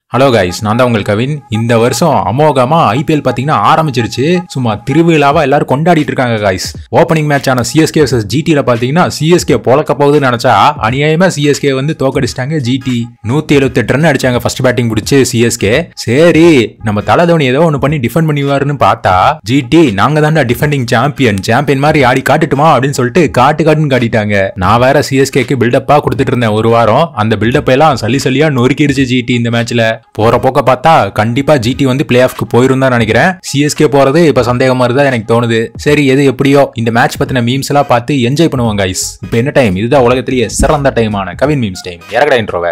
Hello guys நான் தான் உங்கள் கவின் இந்த வருஷம் அமோகமா ஐபிஎல் பார்த்தீங்கன்னா ஆரம்பிச்சிருச்சு சும்மா திருவிழாவா எல்லாரும் கொண்டாடிட்டு இருக்காங்க கைஸ் ஓப்பனிங் மேட்ச் ஆன சிஎஸ்கே vs ஜிடியில் பார்த்தீங்கன்னா சிஎஸ்கே பொழக்க போகுதுன்னு நினச்சா அநியாயமா சிஎஸ்கே வந்து தோக்கடிச்சிட்டாங்க ஜிடி நூற்றி எழுபத்தெட்டு ரன் அடிச்சாங்க ஃபர்ஸ்ட் பேட்டிங் பிடிச்சி சிஎஸ்கே சரி நம்ம தலை தோனி ஏதோ ஒன்று பண்ணி டிஃபெண்ட் பண்ணிவாருன்னு பார்த்தா ஜிடி நாங்க தான்டா டிஃபெண்டிங் சாம்பியன் சாம்பியன் மாதிரி ஆடி காட்டுட்டுமா அப்படின்னு சொல்லிட்டு காட்டு காட்டுன்னு காட்டிட்டாங்க நான் வேற சிஎஸ்கேக்கு பில்டப்பா கொடுத்துட்டு இருந்தேன் ஒரு வாரம் அந்த பில்டப் எல்லாம் சல்லி சல்லியா நொறுக்கிடுச்சு ஜிடி இந்த மேட்ச்ல போற போக்க பார்த்தா கண்டிப்பா ஜிடி வந்து பிளே ஆஃப்க்கு போயிரும் தான் நினைக்கிறேன் சிஎஸ்கே போறது இப்ப சந்தேகமா இருந்தா எனக்கு தோணுது சரி எது எப்படியோ இந்த மேட்ச் பத்தின மீம்ஸ் எல்லாம் பார்த்து என்ஜாய் பண்ணுவாங்க கைஸ் இப்போ என்ன டைம் இதுதான் உலகத்திலேயே சிறந்த டைமான கவின் மீம்ஸ் டைம் இறக்கடா இன்ட்ரோவை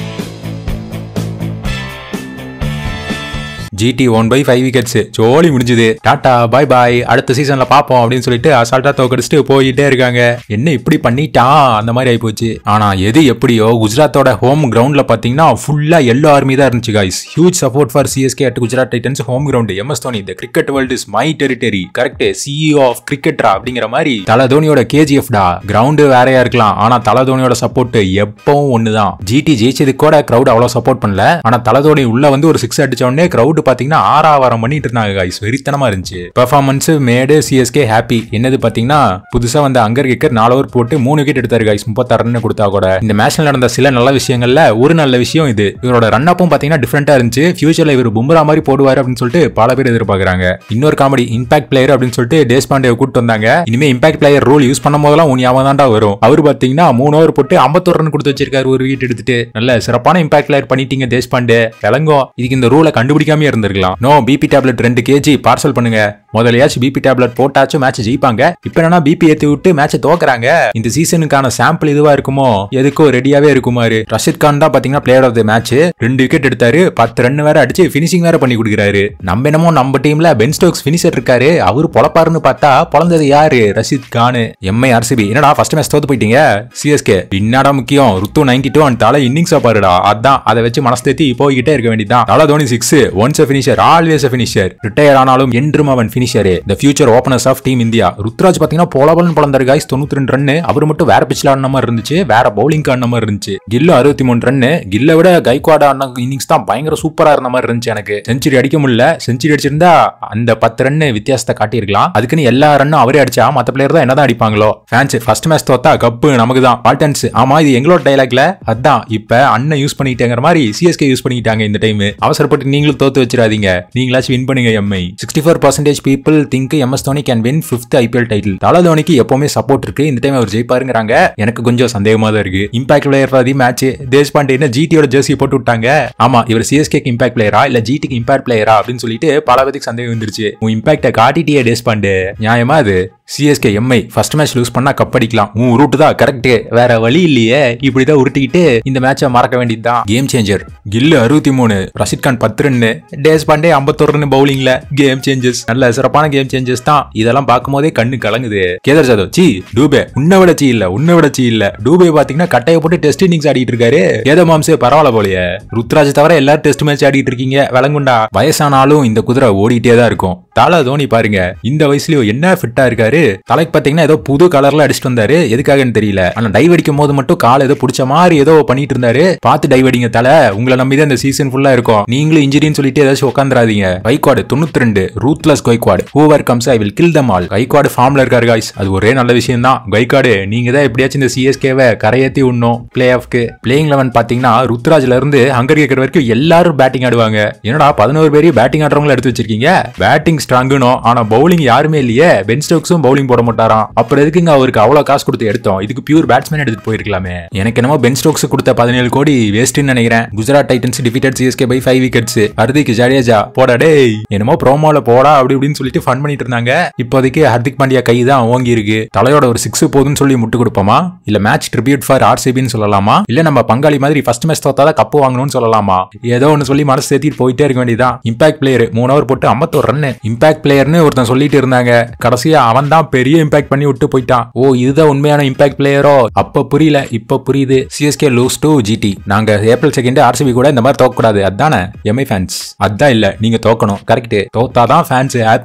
GT one by five wickets ஜோலி முடிஞ்சுது டாடா பாய் பாய் அடுத்த சீசன்ல பாப்போம் அப்படின்னு சொல்லிட்டு அசால்ட்டா தோக்கடிச்சிட்டு போயிட்டே இருக்காங்க என்ன இப்படி பண்ணிட்டான் அந்த மாதிரி ஆயிப்போச்சு ஆனா எது எப்படியோ குஜராத்தோட ஹோம் கிரவுண்ட்ல பாத்தீங்கன்னா ஃபுல்லா எல்லோ ஆர்மி தான் இருந்துச்சு guys huge support for CSK at Gujarat Titans home ground MS Dhoni the cricket world is my territory correct CEO of கிரிக்கெட்ரா அப்படிங்கிற மாதிரி தல தோனியோட கேஜிஎஃப் டா கிரவுண்டு வேறையா இருக்கலாம் ஆனா தல தோனியோட சப்போர்ட் எப்பவும் ஒண்ணுதான் ஜிடி ஜெயிச்சதுக்கு கூட கிரௌட் அவ்வளவு சப்போர்ட் பண்ணல ஆனா தல தோனி உள்ள வந்து ஒரு சிக்ஸ் அடிச்ச உடனே கிரௌட் பாத்தீங்கன்னா ஆறாவாரம் பண்ணிட்டு இருந்தாங்க கைஸ் வெறித்தனமா இருந்துச்சு பெர்ஃபார்மன்ஸ் மேடு சிஎஸ்கே ஹாப்பி என்னது பாத்தீங்கன்னா புதுசா வந்த அங்கர் கிக்கர் நாலு ஓவர் போட்டு மூணு விக்கெட் எடுத்தாரு கைஸ் முப்பத்தாறு ரன் கொடுத்தா கூட இந்த மேட்ச்ல நடந்த சில நல்ல விஷயங்கள்ல ஒரு நல்ல விஷயம் இது இவரோட ரன் அப்பும் பாத்தீங்கன்னா டிஃப்ரெண்டா இருந்துச்சு ஃபியூச்சர்ல இவர் பும்ரா மாதிரி போடுவாரு அப்படின்னு சொல்லிட்டு பல பேர் எதிர்பார்க்கறாங்க இன்னொரு காமெடி இம்பாக்ட் பிளேயர் அப்படின்னு சொல்லிட்டு தேஷ் பாண்டே கூட்டு வந்தாங்க இனிமே இம்பாக்ட் பிளேயர் ரூல் யூஸ் பண்ணும் போதெல்லாம் உன் ஞாபகம் தான்டா வரும் அவர் பாத்தீங்கன்னா மூணு ஓவர் போட்டு ஐம்பத்தொரு ரன் கொடுத்து வச்சிருக்காரு ஒரு விக்கெட் எடுத்துட்டு நல்ல சிறப்பான இம்பாக்ட் பிளேயர் பண்ணிட்டீங்க தேஷ் பாண்டே விளங்கும் இதுக்கு இந்த ரூலை கண்டுபிடிக்காம இருந்திருக்கலாம் நோ பிபி டேப்லெட் ரெண்டு கேஜி பார்சல் பண்ணுங்க முதலையாச்சும் பிபி டேப்லெட் போட்டாச்சும் மேட்ச் ஜெயிப்பாங்க இப்ப என்னன்னா பிபி ஏத்தி விட்டு மேட்ச் தோக்குறாங்க இந்த சீசனுக்கான சாம்பிள் இதுவா இருக்குமோ எதுக்கோ ரெடியாவே இருக்குமாரு ரஷித் கான் தான் பாத்தீங்கன்னா பிளேயர் ஆஃப் த மேட்ச் ரெண்டு விக்கெட் எடுத்தாரு பத்து ரன் வேற அடிச்சு பினிஷிங் வேற பண்ணி கொடுக்குறாரு நம்ம என்னமோ நம்ம டீம்ல பென் ஸ்டோக்ஸ் பினிஷர் இருக்காரு அவரு பொழப்பாருன்னு பார்த்தா பொழந்தது யாரு ரஷித் கான் எம்ஐ ஆர்சிபி என்னடா ஃபர்ஸ்ட் மேட்ச் தோத்து போயிட்டீங்க சிஎஸ்கே என்னடா முக்கியம் ருத்து நைன்டி டூ அண்ட் தலை இன்னிங்ஸா பாருடா அதான் அதை வச்சு மனசு தேத்தி போய்கிட்டே இருக்க வேண்டியதான் தலை Dhoni six once finisher always finisher retire ஆனாலும் என்றும் அவன் finisher the future openers of team India Ruturaj பாத்தீங்கன்னா போலபலன் பழந்தாரு காய்ஸ் தொண்ணூத்தி ரெண்டு ரன் அவர் மட்டும் வேற பிச்சில் ஆடின மாதிரி இருந்துச்சு வேற பவுலிங் ஆடின மாதிரி இருந்துச்சு கில்லு அறுபத்தி மூணு ரன் கில்லை விட கைக்வாட் ஆடின இன்னிங்ஸ் தான் பயங்கர சூப்பரா இருந்த மாதிரி இருந்துச்சு எனக்கு செஞ்சுரி அடிக்க முடியல செஞ்சுரி அடிச்சிருந்தா அந்த பத்து ரன் வித்தியாசத்தை காட்டியிருக்கலாம் அதுக்குன்னு எல்லா ரன்னும் அவரே அடிச்சா மத்த பிளேயர் தான் என்னதான் அடிப்பாங்களோ ஃபேன்ஸ் ஃபர்ஸ்ட் மேட்ச் தோத்தா கப்பு நமக்கு தான் பால்டன்ஸ் ஆமா இது எங்களோட டைலாக்ல அதான் இப்ப அண்ணன் யூஸ் பண்ணிட்டேங்கிற மாதிரி சிஎஸ்கே யூஸ் பண்ணிட்டாங்க இந்த டைம் அவசரப்பட்டு நீங்களும் தோத்து வச்சிடாதீங்க நீங்களாச்சும் வின் பண்ணுங்க MI sixty four percentage people think MS Dhoni can win fifth IPL title Thala தோனிக்கு எப்பவுமே சப்போர்ட் இருக்கு இந்த டைம் அவர் ஜெயிப்பாருங்கிறாங்க எனக்கு கொஞ்சம் சந்தேகமா தான் இருக்கு இம்பாக்ட் பிளேயர் பாதி மேட்ச் தேஷ்பாண்டே என்ன ஜிடியோட ஜெர்சி போட்டு விட்டாங்க ஆமா இவர் சிஎஸ்கேக்கு இம்பாக்ட் பிளேயரா இல்ல ஜிடிக்கு இம்பாக்ட் பிளேயரா அப்படின்னு சொல்லிட்டு பல பேருக்கு சந்தேகம் வந்துருச்சு உன் இம்பாக்ட காட்டிட்டியே தேஷ்பாண்டே நியாயமா அது CSK MI first match lose பண்ணா கப் அடிக்கலாம் உன் ரூட் தான் கரெக்ட் வேற வழி இல்லையே இப்படிதான் உருட்டிக்கிட்டு இந்த மேட்சை மறக்க வேண்டியதுதான் கேம் சேஞ்சர் கில்லு அறுபத்தி மூணு ரஷித் கான் பத்து ரன்னு டேஸ் பாண்டே ஐம்பத்தொரு ரன் பவுலிங்ல கேம் சேஞ்சஸ் நல்ல சிறப்பான கேம் சேஞ்சஸ் தான் இதெல்லாம் பார்க்கும் போதே கண்ணு கலங்குது கேதர் ஜாதவ் சி டூபே உன்னை விட சி இல்ல உன்னை விட சி இல்ல டூபே பாத்தீங்கன்னா கட்டையை போட்டு டெஸ்ட் இன்னிங்ஸ் ஆடிட்டு இருக்காரு ஏதோ மாம்சே பரவாயில்ல போலயே ருத்ராஜ் தவிர எல்லாரும் டெஸ்ட் மேட்ச் ஆடிட்டு இருக்கீங்க விளங்குண்டா வயசானாலும் இந்த குதிரை ஓடிட்டே தான் இருக்கும் தலை தோனி பாருங்க இந்த வயசுலயும் என்ன ஃபிட்டா இருக்காரு தலைக்கு பாத்தீங்கன்னா ஏதோ புது கலர்ல அடிச்சுட்டு வந்தாரு எதுக்காகன்னு தெரியல ஆனா டைவ் அடிக்கும் போது மட்டும் கால் ஏதோ பிடிச்ச மாதிரி ஏதோ பண்ணிட்டு இருந்தாரு பார்த்து டைவ் அடிங்க தலை உங்களை நம்பி தான் இந்த சீசன் ஃபுல்லா இருக்கும் நீங்களும் இன்ஜுரின்னு சொல்லிட்டு ஏதாச்சும் உட்காந்துராதீங்க கைக்வாடு தொண்ணூத்தி ரெண்டு ruthless Gaikwad whoever comes I will kill them all Gaikwad ஃபார்ம்ல இருக்காரு காய்ஸ் அது ஒரே நல்ல விஷயம் தான் கைக்வாடு நீங்க தான் எப்படியாச்சும் இந்த சிஎஸ்கேவை கரையேத்தி உண்ணும் பிளே ஆஃப்க்கு பிளேயிங் லெவன் பாத்தீங்கன்னா ருத்ராஜ்ல இருந்து ஹங்கர் கேட்கற வரைக்கும் எல்லாரும் பேட்டிங் ஆடுவாங்க என்னடா பதினோரு பேர் பேட்டிங் ஆடுறவங்கள எடுத்து வச்சிருக்கீங்க பேட்டிங் ஸ்ட்ராங்குனோ ஆனா பவுலிங் யாருமே இல்லையே பென் ஸ்டோக்ஸும் பவுலிங் போட மாட்டாராம் அப்புறம் எதுக்குங்க அவருக்கு அவ்வளவு காசு கொடுத்து எடுத்தோம் இதுக்கு பியூர் பேட்ஸ்மேன் எடுத்துட்டு போயிருக்கலாமே எனக்கு என்னமோ பென் ஸ்டோக்ஸ் கொடுத்த பதினேழு கோடி வேஸ்ட்னு நினைக்கிறேன் Gujarat Titans defeated CSK by five wickets Hardik Jadeja போடா டேய் என்னமோ ப்ரோமோல போடா அப்படி இப்படின்னு சொல்லிட்டு ஃபன் பண்ணிட்டு இருந்தாங்க இப்போதைக்கு ஹர்திக் பாண்டியா கை தான் ஓங்கி இருக்கு தலையோட ஒரு சிக்ஸ் போதுன்னு சொல்லி முட்டு கொடுப்போமா இல்ல மேட்ச் ட்ரிபியூட் ஃபார் ஆர்சிபின்னு சொல்லலாமா இல்ல நம்ம பங்காளி மாதிரி ஃபர்ஸ்ட் மேட்ச் தோத்தாதான் கப்பு வாங்கணும்னு சொல்லலாமா ஏதோ ஒன்னு சொல்லி மனசு சேர்த்திட்டு போயிட்டே இருக்க வேண்டியதான் இம்பாக்ட் பிளேயர் மூணு ஓவர் போட்டு ஐம்பத்தோரு ரன் இம்பாக்ட் பிளேயர்னு ஒருத்தன் சொல்லிட்டு இருந்தாங்க கடைசியா அவன் தான் பெரிய இம்பாக்ட் பண்ணி விட்டு போயிட்டான் ஓ இதுதான் உண்மையான இம்பாக்ட் பிளேயரோ அப்ப புரியல இப்ப புரியுது சிஎஸ்கே லூஸ் டு ஜிடி நாங்க ஏப்ரல் செகண்ட் ஆர்சிபி கூட இந்த மாதிரி தோக்க கூடாது அதானே எம்ஐ ஃபேன்ஸ் அதான் இல்ல நீங்க தோக்கணும் கரெக்ட் தோத்தாதான் ஃபேன்ஸ் ஹாப்பி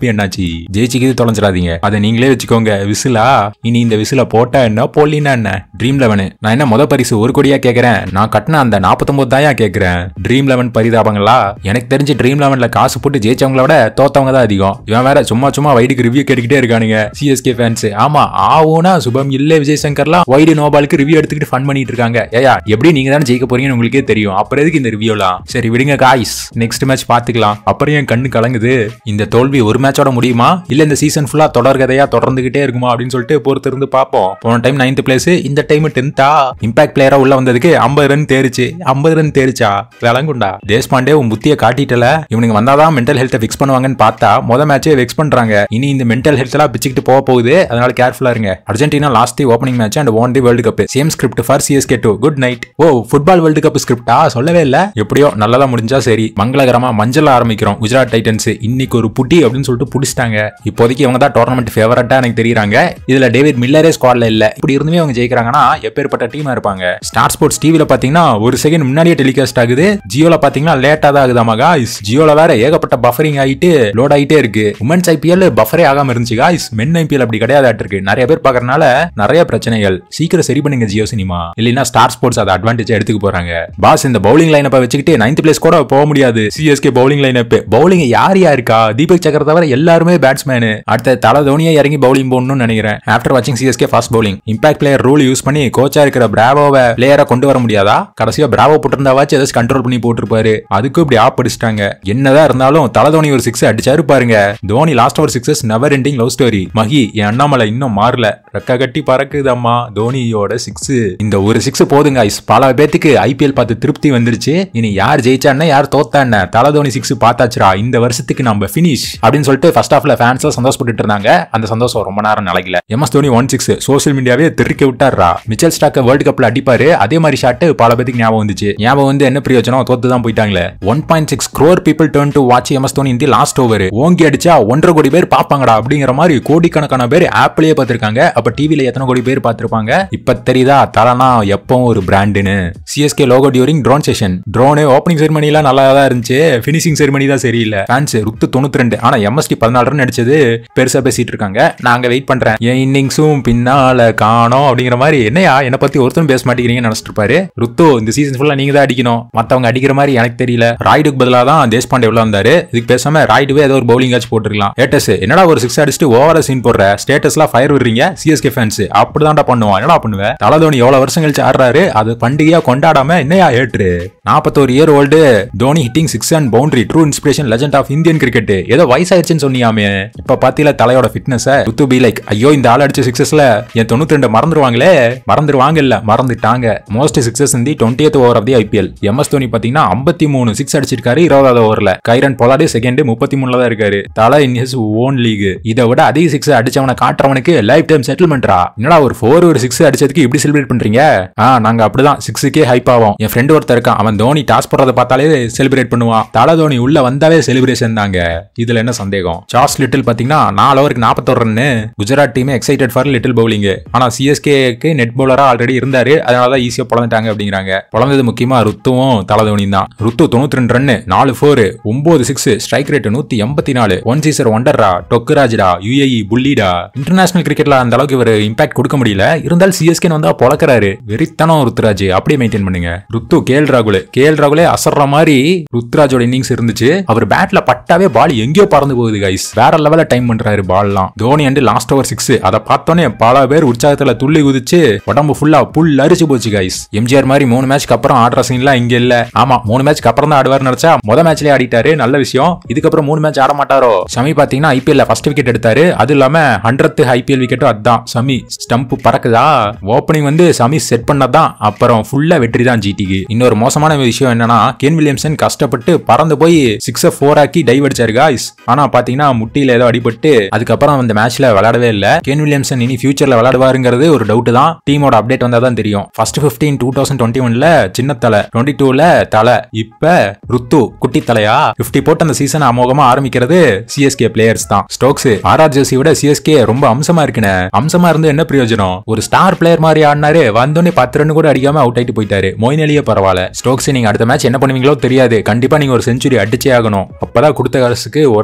அப்படி என்னாச்சு ஜெயிச்சுக்கிது தொலைஞ்சிடாதீங்க அதை நீங்களே வச்சுக்கோங்க விசிலா இனி இந்த விசில போட்டா என்ன போலினா என்ன ட்ரீம் லெவனு நான் என்ன முத பரிசு ஒரு கோடியா கேக்குறேன் நான் கட்டின அந்த நாற்பத்தொன்பது தாயா கேக்குறேன் ட்ரீம் லெவன் பரிதாபங்களா எனக்கு தெரிஞ்சு ட்ரீம் லெவன்ல காசு போட்டு ஜெயிச்சவங்கள விட தோத்தவங்க தான் அதிகம் இவன் வேற சும்மா சும்மா வைடுக்கு ரிவ்யூ கேட்டுக்கிட்டே இருக்கானுங்க சிஎஸ்கே ஃபேன்ஸ் ஆமா ஆவோனா சுபம் இல்ல விஜய் சங்கர்லாம் வைடு நோபாலுக்கு ரிவ்யூ எடுத்துக்கிட்டு ஃபன் பண்ணிட்டு இருக்காங்க ஏயா எப்படி நீங்க தானே ஜெயிக்க போறீங்கன்னு உங்களுக்கே தெரியும் அப்புறம் எதுக்கு இந்த ரிவ்யூலாம் சரி விடுங்க காய்ஸ் நெக்ஸ்ட் மேட்ச் பாத்துக்கலாம் அப்புறம் என் கண்ணு கலங்குது இந்த தோல்வி ஒரு மேட்சோட முடியுமா இல்ல இந்த சீசன் ஃபுல்லா தொடர் கதையா தொடர்ந்துகிட்டே இருக்குமா அப்படின்னு சொல்லிட்டு பொறுத்து இருந்து பார்ப்போம் போன டைம் நைன்த் பிளேஸ் இந்த டைம் டென்த்தா இம்பாக்ட் பிளேயரா உள்ள வந்ததுக்கு ஐம்பது ரன் தேறிச்சு ஐம்பது ரன் தேறிச்சா விளங்குண்டா தேஷ்பாண்டே உன் புத்திய காட்டிட்டல இவனுங்க வந்தாதான் மென்டல் ஹெல்த்தை ஃபிக்ஸ் பண்ணுவாங்கன்னு பார்த்தா முத மேட்சே ஃபிக்ஸ் பண்றாங்க இனி இந்த மென்டல் ஹெல்த் எல்லாம் பிச்சுக்கிட்டு போக போகுது அதனால கேர்ஃபுல்லா இருங்க Argentina lost the opening match and won the world cup same script for CSK too good night oh football world cup ஸ்கிரிப்டா சொல்லவே இல்ல எப்படியோ நல்லதா முடிஞ்சா சரி மங்களகரமா மஞ்சள் ஆரம்பிக்கிறோம் குஜராத் டைட்டன்ஸ் இன்னைக்கு ஒரு புட்டி அப்படின்னு சொல்லிட்டு புடிச்சிட்டாங்க இப்போதைக்கு இவங்க தான் டோர்னமெண்ட் ஃபேவரட்டா எனக்கு தெரியுறாங்க இதுல டேவிட் மில்லரே ஸ்குவாட்ல இல்ல இப்படி இருந்துமே அவங்க ஜெயிக்கிறாங்கன்னா எப்பேற்பட்ட டீமா இருப்பாங்க ஸ்டார் ஸ்போர்ட்ஸ் டிவில பாத்தீங்கன்னா ஒரு செகண்ட் முன்னாடியே டெலிகாஸ்ட் ஆகுது ஜியோல பாத்தீங்கன்னா லேட்டா தான் ஆகுதாமா காய்ஸ் ஜியோல வேற ஏகப்பட்ட பஃபரிங் ஆயிட்டு லோட் ஆயிட்டே இருக்கு உமன்ஸ் ஐபிஎல் பஃபரே ஆகாம இருந்துச்சு காய்ஸ் மென் ஐபிஎல் அப்படி கிடையாது இருக்கு நிறைய பேர் பாக்குறதுனால நிறைய பிரச்சனைகள் சீக்கிரம் சரி பண்ணுங்க ஜியோ சினிமா இல்லைன்னா ஸ்டார் ஸ்போர்ட்ஸ் அதை அட்வான்டேஜ் எடுத்துக்க போறாங்க பாஸ் இந்த பவுலிங் லைனப்ப வச்சுக்கிட்டு நைன்த் பிளேஸ் கூட போக முடியாது சிஎஸ்கே பவுலிங் லைனப் பவுலிங் யார் யார் இருக்கா தீபக் சக்கர தவிர எல்லாருமே பேட்ஸ்மேனு அடுத்த தல தோனியா இறங்கி பவுலிங் போடணும்னு நினைக்கிறேன் ஆஃப்டர் வாட்சிங் CSK fast bowling impact player rule use பண்ணி கோச்சா இருக்கிற பிராவோவை பிளேயரை கொண்டு வர முடியாதா கடைசியா பிராவோ போட்டிருந்தாவாச்சும் ஏதாச்சும் கண்ட்ரோல் பண்ணி போட்டிருப்பாரு அதுக்கும் இப்படி ஆப் அடிச்சிட்டாங்க என்னதான் இருந்தாலும் தல தோனி ஒரு சிக்ஸ் அடிச்சாரு பாருங்க Dhoni last over sixes never ending love story Mahi என் அண்ணாமலை இன்னும் மாறல ரெக்க கட்டி பறக்குது அம்மா தோனியோட சிக்ஸ் இந்த ஒரு சிக்ஸ் போதுங்க guys. பல பேத்துக்கு ஐபிஎல் பார்த்து திருப்தி வந்துருச்சு இனி யார் ஜெயிச்சான்னா யார் தோத்தா என்ன தல தோனி சிக்ஸ் பார்த்தாச்சுரா இந்த வருஷத்துக்கு நம்ம ஃபினிஷ் அப்படின்னு சொல்லிட்டு ஃபர்ஸ்ட் ஹாஃப்ல ஃபேன்ஸ் சந்தோஷப்பட்டு இருந்தாங்க அந்த சந்தோஷம் ரொம்ப நேரம் நிலைக்கல MS Dhoni one six social மீடியாவே திருக்க விட்டாரா மிச்சல் ஸ்டாக் வேர்ல்டு கப்ல அடிப்பாரு அதே மாதிரி ஷாட் பல பேத்துக்கு ஞாபகம் வந்துச்சு ஞாபகம் வந்து என்ன பிரயோஜனம் தோத்து தான் போயிட்டாங்களே one point six crore people turn to watch MS Dhoni இந்த லாஸ்ட் ஓவர் ஓங்கி அடிச்சா ஒன்றரை கோடி பேர் பாப்பாங்கடா அப்படிங்கிற மாதிரி கோடிக்கணக்கான பேர் ஆப்லயே பார்த்திருக்காங்க அப்ப டிவில எத்தனை கோடி பேர் பார்த்திருப்பாங்க இப்ப தெரியுதா தலனா எப்பவும் ஒரு பிராண்டுன்னு CSK logo during drone session drone opening ceremony எல்லாம் நல்லா தான் இருந்துச்சு ஃபினிஷிங் செரிமனி தான் சரியில்லை ஃபேன்ஸ் ருத்து தொண்ணூத்தி ரெண்டு ஆனா எம்எஸ்டி பதினாலு ரன் அடிச்சது பெருசா பேசிட்டு இருக்காங்க நாங்க வெயிட் பண்றேன் என் இன்னிங்ஸும் பின்னால காணோம் அப்படிங்கிற மாதிரி என்னையா என்ன பத்தி ஒருத்தரும் பேச மாட்டேங்கிறீங்கன்னு நினைச்சிட்டு இருப்பாரு ருத்து இந்த சீசன் ஃபுல்லா நீங்க தான் அடிக்கணும் மத்தவங்க அடிக்கிற மாதிரி எனக்கு தெரியல ராய்டுக்கு பதிலாக தான் தேஷ்பாண்டே உள்ள வந்தாரு இதுக்கு பேசாம ராய்டுவே ஏதோ ஒரு பவுலிங் ஆச்சு போட்டுருக்கலாம் ஏட்டஸ் என்னடா ஒரு சிக்ஸ் அடிச்சுட்டு ஓவரா சீன் போடுற ஸ்டேட்டஸ்லாம் ஃபயர் விடுறீங்க சிஎஸ்கே ஃபேன்ஸ் அப்படிதான்டா பண்ணுவான் என்னடா பண்ணுவேன் தலை தோனி எவ்வளவு வருஷம் கழிச்சு ஆடுறாரு அது பண்டிகையா கொண்டாடாம என்னையா ஏற்று நாற்பத்தோரு year old Dhoni hitting six and boundary true inspiration legend of Indian cricket ஏதோ வயசாயிருச்சுன்னு சொன்னியாமே இப்ப பாத்தீல தலையோட ஃபிட்னஸ் ருத்து பி லைக் ஐயோ இந்த ஆள் அடிச்ச சிக்ஸஸ்ல என் தொண்ணூத்தி ரெண்டு மறந்துருவாங்களே மறந்துருவாங்க இல்ல மறந்துட்டாங்க மோஸ்ட் சிக்ஸஸ் இந்த twenty over of the IPL MS Dhoni பாத்தீங்கன்னா ஐம்பத்தி மூணு சிக்ஸ் அடிச்சிருக்காரு இருபதாவது ஓவர்ல கைரன் பொலாடி செகண்ட் முப்பத்தி மூணுல தான் இருக்காரு தலை இன் ஹிஸ் ஓன் லீக் இதை விட அதிக சிக்ஸ் அடிச்சவனை காட்டுறவனுக்கு லைஃப் டைம் செட்டில்மெண்ட்ரா என்னடா ஒரு ஃபோர் ஒரு சிக்ஸ் அடிச்சதுக்கு இப்படி செலிப்ரேட் பண்றீங்க ஆ நாங்க அப்படிதான் சிக்ஸுக்கே ஹைப் ஆகும் என் ஃப்ரெண்ட் ஒருத்தர் இருக்கான் அவன் தோனி டாஸ் போடுறத பார்த்தாலே செலிப்ரேட் பண்ணுவான் தலை தோனி உள்ள வந்தாவே செலிப்ரேஷன் தாங்க இதுல என்ன சந்தேகம் சார்ஸ் லிட்டில் பாத்தீங்கன்னா நாலு ஓவருக்கு நாற்பத்தொரு ரன்னு Gujarat team excited for Little bowling ஆனா சிஎஸ்கேக்கு நெட் பவுலரா ஆல்ரெடி இருந்தாரு அதனால தான் ஈஸியா பிறந்துட்டாங்க அப்படிங்கிறாங்க பிறந்தது முக்கியமா ருத்துவும் தலை தோனி தான் ருத்து தொண்ணூத்தி ரெண்டு ரன்னு நாலு ஃபோர் ஒன்பது சிக்ஸ் ஸ்ட்ரைக் ரேட் நூத்தி எண்பத்தி நாலு ஒன் சீசர் ஒண்டர்ரா டொக்குராஜ்டா யுஏஇ புள்ளிடா இன்டர்நேஷனல் கிரிக்கெட்ல அந்த அளவுக்கு இவர் இம்பாக்ட் கொடுக்க முடியல இருந்தாலும் சிஎஸ்கே வந்தா பொழக்கிறாரு வெறித்தனம் ருத்ராஜ் அப்படியே மெயின்டைன் பண்ணுங்க ருத்து கேஎல் ராகுல் கேஎல் ராகுலே அசர்ற மாதிரி ருத்ராஜோட இன்னிங்ஸ் இருந்துச்சு அவர் பேட்ல பட்டாவே பால் எங்கேயோ பறந்து போகுது கைஸ் வேற லெவல்ல டைம் பண்றாரு பால்லாம் Dhoni and last over six அதை பார்த்தோன்னே பல பேர் உற்சாகத்துல துள்ளி குதிச்சு உடம்பு ஃபுல்லா புல் அரிச்சு போச்சு கைஸ் எம்ஜிஆர் மாதிரி மூணு மேட்ச்க்கு அப்புறம் ஆடுற சீன்லாம் இங்க இல்ல ஆமா மூணு மேட்ச்க்கு அப்புறம் தான் ஆடுவார் நினைச்சா முத மேட்ச்லயே ஆடிட்டாரு நல்ல விஷயம் இதுக்கப்புறம் மூணு மேட்ச் ஆட மாட்டாரோ சமி பாத்தீங்கன்னா ஐபிஎல்ல ஃபர்ஸ்ட் விக்கெட் எடுத்தாரு அது இல்லாம ஹண்ட்ரத் ஐபிஎல் விக்கெட்டும் அதான் சமி ஸ்டம்ப் பறக்குதா ஓப்பனிங் வந்து சமி செட் பண்ணதான் அப்புறம் ஃபுல்லா வெற்றி தான் ஜிடிக்கு இன்னொரு மோசமான விஷயம் என்னன்னா கேன் வில்லியம்சன் கஷ்டப்பட்டு பறந்து போய் சிக்ஸ ஃபோர் ஆக்கி டைவ் அடிச்சாரு காய்ஸ் ஆனா பாத்தீங்கன்னா முட்டியில ஏதோ அடிபட்டு அதுக்கப்புறம் அந்த மேட்ச்ல விளையாடவே இல்ல கேன் வில்லியம்சன் இனி ஃபியூச்சர்ல விளையாடுவாருங்கிறது ஒரு டவுட் தான் டீமோட அப்டேட் வந்தா தான் தெரியும் first fifteen two thousand twenty ஒன்ல சின்ன தலை டுவெண்ட்டி டூல தலை இப்ப ருத்து குட்டி தலையா 50 போட்டு அந்த சீசன் அமோகமா ஆரம்பிக்கிறது சிஎஸ்கே பிளேயர்ஸ் தான் ஸ்டோக்ஸ் ஆர்ஆர் ஜெர்சி விட சிஎஸ்கே ரொம்ப அம்சமா இருக்குனே அம்சமா இருந்து என்ன பிரயோஜனம் ஒரு ஸ்டார் பிளேயர் மாதிரி ஆடினாரு வந்தோடனே பத்து ரன் கூட அடிக்காம அவுட் ஆயிட்டு போயிட்டாரு மொயின் அலியே பரவாயில்ல ஸ்டோக்ஸ் நீங்க அடுத்த மேட்ச் என்ன பண்ணுவீங்களோ தெரியாது கண்டிப்பா நீங்க ஒரு செஞ்சுரி அடிச்சே ஆகணும் அப்பதான் கொடுத்த காசுக்கு ஒர்த்து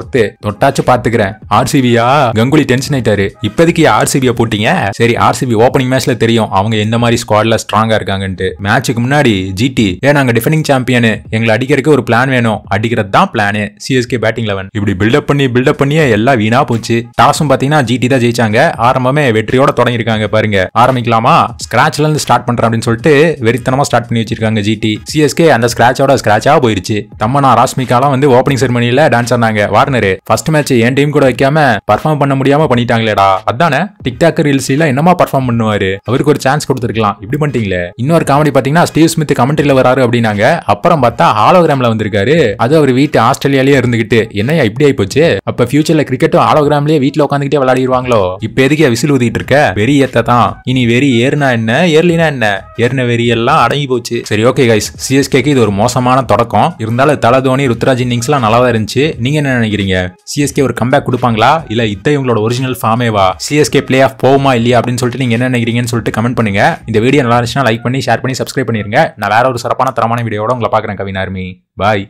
தொட்டாச்சு பாத்துக்கிறேன் ஆர்சிபியா கங்குலி டென்ஷன் ஆயிட்டாரு இப்போதைக்கு ஆர்சிபியை போட்டீங்க சரி ஆர்சிபி ஓப்பனிங் மேட்ச்ல தெரியும் அவங்க எந்த மாதிரி ஸ்குவாட்ல ஸ்ட்ராங்கா இருக்காங்கன்ட்டு மேட்சுக்கு முன்னாடி ஜிடி ஏன் நாங்க டிஃபெண்டிங் சாம்பியன் எங்களை அடிக்கிறதுக்கு ஒரு பிளான் வேணும் அடிக்கிறது தான் பிளானு சிஎஸ்கே பேட்டிங் லெவன் இப்படி பில்டப் பண்ணி பில்டப் பண்ணியே எல்லாம் வீணா போச்சு டாஸும் பாத்தீங்கன்னா ஜிடி தான் ஜெயிச்சாங்க ஆரம்பமே வெற்றியோட தொடங்கியிருக்காங்க பாருங்க ஆரம்பிக்கலாமா ஸ்கிராச்ல இருந்து ஸ்டார்ட் பண்றேன் அப்படின்னு சொல்லிட்டு வெறித்தனமா ஸ்டார்ட் பண்ணி வச்சிருக்காங்க ஜிடி சிஎஸ்கே அந்த ஸ்கிராச்சோட ஸ்கிராச்சா போயிருச்சு தம்மனா ராஷ்மிகாலாம் வந்து ஓப்பனிங் செரமனில டான்ஸ் ஆனாங்க வார்னரு ஃபர்ஸ்ட் மேட்ச் என் டீம் கூட வைக்காம பர்ஃபார்ம் பண்ண முடியாம பண்ணிட்டாங்களேடா அதானே டிக்டாக்கர் ரீல்ஸ்ல என்னமா பர்ஃபார்ம் பண்ணுவாரு அவருக்கு ஒரு சான்ஸ் கொடுத்துருக்கலாம் இப்படி பண்ணிட்டீங்களே இன்னொரு காமெடி பாத்தீங்கன்னா ஸ்டீவ் ஸ்மித் கமெண்ட்ரியில வராரு அப்படின்னாங்க அப்புறம் பார்த்தா ஹாலோகிராம்ல வந்திருக்காரு அது அவர் வீட்டு ஆஸ்திரேலியாலயே இருந்துகிட்டு என்னையா இப்படி ஆயி போச்சு அப்ப ஃபியூச்சர்ல கிரிக்கெட்டும் ஹாலோகிராம்லயே வீட்ல உட்காந்துக்கிட்டே விளையாடிடுவாங்களோ இப்ப எதுக்கு விசில் ஊதிட்டு இருக்க வெறி ஏத்த தான் இனி வெறி ஏறுனா என்ன ஏர்லினா என்ன ஏறின வெறி எல்லாம் அடங்கி போச்சு சரி ஓகே கைஸ் சிஎஸ்கேக்கு இது ஒரு மோசமான தொடக்கம் இருந்தாலும் தல தோனி ருத்ராஜ் இன்னிங்ஸ்லாம் நல்லா தான் இருந்துச்சு நீங்க என்ன நினைக்கிறீங்க சிஎஸ்கே ஒரு கம்பேக் கொடுப்பாங்களா இல்ல இத்த இவங்களோட ஒரிஜினல் ஃபார்மேவா சிஎஸ்கே பிளே ஆஃப் போகுமா இல்லையா அப்படின்னு சொல்லிட்டு நீங்க என்ன நினைக்கிறீங்கன்னு சொல்லிட்டு கமெண்ட் பண்ணுங்க இந்த வீடியோ நல்லா இருந்துச்சுன்னா லைக் பண்ணி ஷேர் பண்ணி சப்ஸ்கிரைப் பண்ணிருங்க நான் வேற ஒரு சிறப்பான தரமான வீடியோட உங்களை பாக்குறேன் கவின் ஆர்மி பாய்